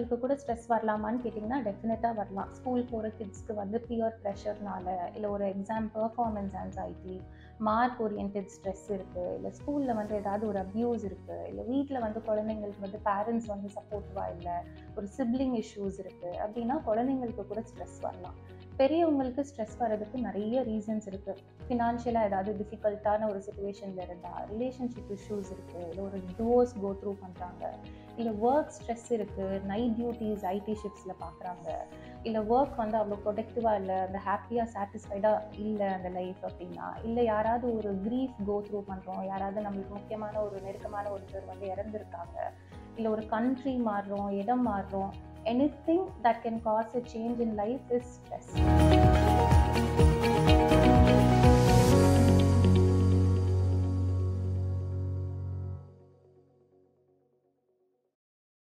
குழந்தைங்களுக்கு கூட ஸ்ட்ரெஸ் வரலாமான்னு கேட்டிங்கன்னா டெஃபினட்டாக வரலாம் ஸ்கூல் போகிற கிட்ஸ்க்கு வந்து பியர் ப்ரெஷர்னால இல்லை ஒரு exam performance anxiety mark oriented stress இருக்குது இல்லை ஸ்கூலில் வந்து ஏதாவது ஒரு அப்யூஸ் இருக்குது இல்லை வீட்டில் வந்து குழந்தைங்களுக்கு வந்து பேரண்ட்ஸ் வந்து சப்போர்ட்டிவாக இல்லை ஒரு சிப்ளிங் இஷ்யூஸ் இருக்குது அப்படின்னா குழந்தைங்களுக்கு கூட ஸ்ட்ரெஸ் வரலாம் பெரியவங்களுக்கு ஸ்ட்ரெஸ் வர்றதுக்கு நிறைய ரீசன்ஸ் இருக்குது ஃபினான்ஷியலாக ஏதாவது டிஃபிகல்ட்டான ஒரு சுச்சுவேஷனில் இருந்தால் ரிலேஷன்ஷிப் இஷ்யூஸ் இருக்குது இல்லை ஒரு டிவோர்ஸ் கோ த்ரூ பண்ணுறாங்க இல்லை ஒர்க் ஸ்ட்ரெஸ் இருக்குது நைட் டியூட்டிஸ் ஐடி ஷிப்ஸில் பார்க்குறாங்க இல்லை ஒர்க் வந்து அவ்வளோ ப்ரொடக்டிவாக இல்லை அந்த ஹாப்பியாக சாட்டிஸ்ஃபைடாக இல்லை அந்த லைஃப் அப்படின்னா இல்லை யாராவது ஒரு க்ரீஃப் கோ த்ரூ பண்ணுறோம் யாராவது நம்மளுக்கு முக்கியமான ஒரு நெருக்கமான ஒருத்தர் வந்து இறந்துருக்காங்க இல்லை ஒரு கண்ட்ரி மாறுறோம் இடம் மாறுறோம் anything that can cause a change in life is stress